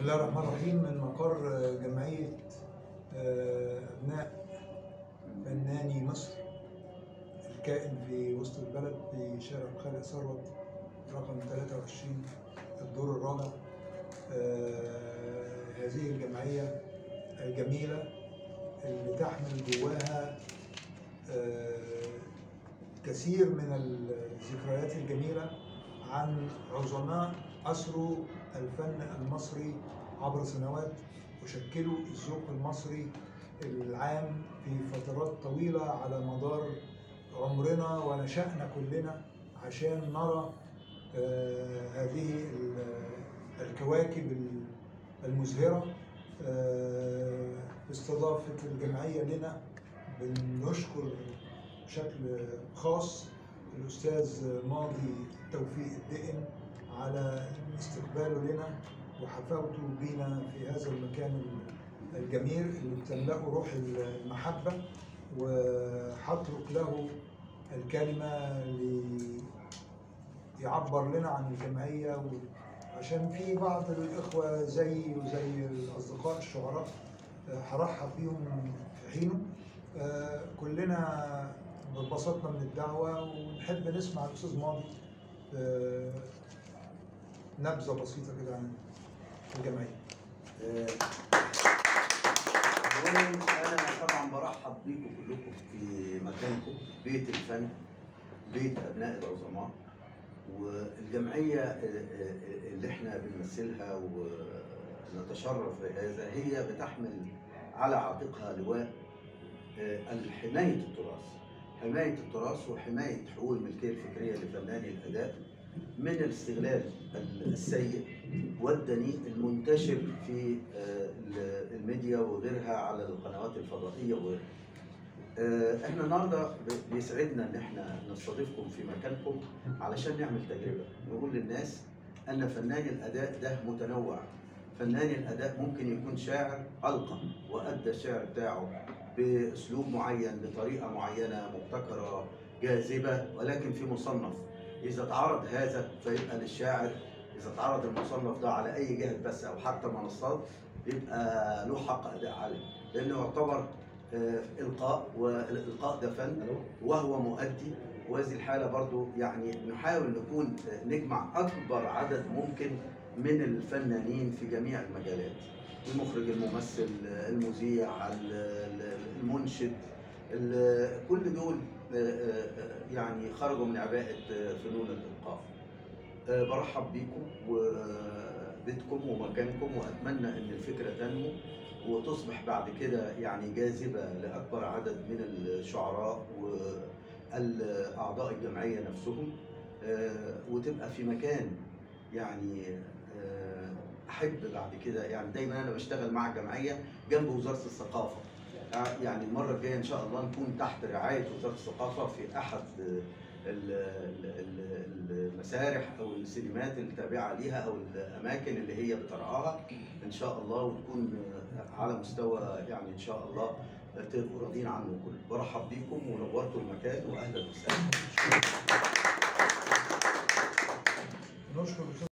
الله الرحمن الرحيم من مقر جمعية أبناء فناني مصر الكائن في وسط البلد في شارع خالد ثروت رقم 23 الدور الرابع هذه الجمعية الجميلة اللي تحمل جواها كثير من الذكريات الجميلة عن عظماء أسروا الفن المصري عبر سنوات وشكلوا الذوق المصري العام في فترات طويلة على مدار عمرنا ونشأنا كلنا عشان نرى آه هذه الكواكب المزهرة آه استضافة الجمعية لنا بنشكر بشكل خاص الأستاذ ماضي توفيق الدقن على استقباله لنا وحفاوته بينا في هذا المكان الجميل اللي بتملأه روح المحبة وهترك له الكلمة يعبر لنا عن الجمعية عشان في بعض الإخوة زي وزي الأصدقاء الشعراء هرحب بيهم في حينه كلنا اتبسطنا من الدعوة ونحب نسمع الأستاذ ماضي نبذة بسيطة كده عن الجمعية. اولا انا طبعا برحب بيكم كلكم في مكانكم بيت الفن بيت ابناء العظماء والجمعيه اللي احنا بنمثلها ونتشرف بهذا هي بتحمل على عاتقها لواء حمايه التراث حمايه التراث وحمايه حقوق الملكيه الفكريه لفناني الاداء من الاستغلال السيء والدنيء المنتشر في الميديا وغيرها على القنوات الفضائيه وغيرها. احنا النهارده بيسعدنا ان احنا نستضيفكم في مكانكم علشان نعمل تجربه، نقول للناس ان فنان الاداء ده متنوع. فنان الاداء ممكن يكون شاعر القى وادى الشعر بتاعه باسلوب معين بطريقه معينه مبتكره جاذبه ولكن في مصنف اذا اتعرض هذا فيبقى للشاعر اذا اتعرض المصنف ده على اي جهه بس او حتى منصات يبقى له حق اداء عليه لانه يعتبر القاء والالقاء ده فن وهو مؤدي وهذه الحاله برضو يعني نحاول نكون نجمع اكبر عدد ممكن من الفنانين في جميع المجالات المخرج الممثل المذيع المنشد كل دول يعني خرجوا من عباءة فنون الإلقاء برحب بيكم وبيتكم ومكانكم وأتمنى أن الفكرة تنمو وتصبح بعد كده يعني جاذبة لأكبر عدد من الشعراء وأعضاء الجمعية نفسهم وتبقى في مكان يعني أحب بعد كده يعني دايما أنا بشتغل مع الجمعية جنب وزارة الثقافة يعني المرة الجاية إن شاء الله نكون تحت رعاية وزارة الثقافة في أحد المسارح أو السينمات التابعة ليها أو الأماكن اللي هي بترعاها إن شاء الله وتكون على مستوى يعني إن شاء الله تبقوا راضيين عنه كله برحب بيكم ونورتوا المكان وأهلا وسهلا نشكر